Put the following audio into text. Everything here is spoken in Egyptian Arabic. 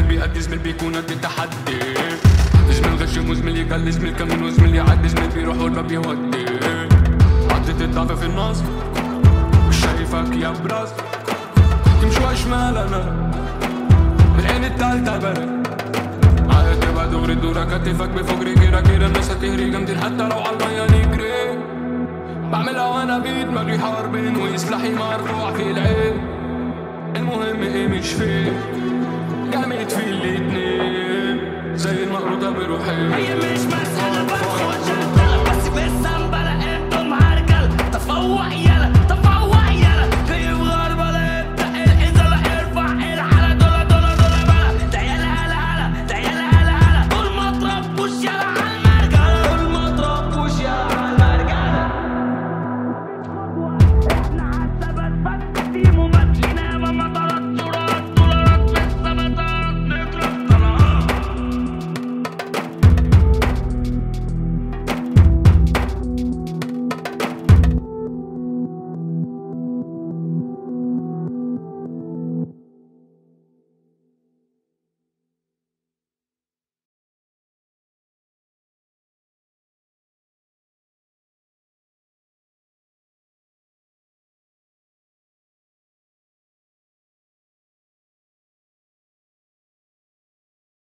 زميل بيأدي زميل بيكون قد التحدي زميل غشم وزميل يقل زميل كمين وزميل يعدي زميل بيروح والباب يودي حطيت الضعف في النص مش شايفك يا براس تمشوا شمال انا بالعين التالتة برد عادة تبقى دغري دورة كتفك بفقري كيرا كيرا الناس هتهري جامدين حتى لو عالمية نجري بعملها وانا بدماغي حاربين ويسلحي مرفوع في العين المهم ايه مش فين جامد في الاتنين زي المقروطة بروحين هي مش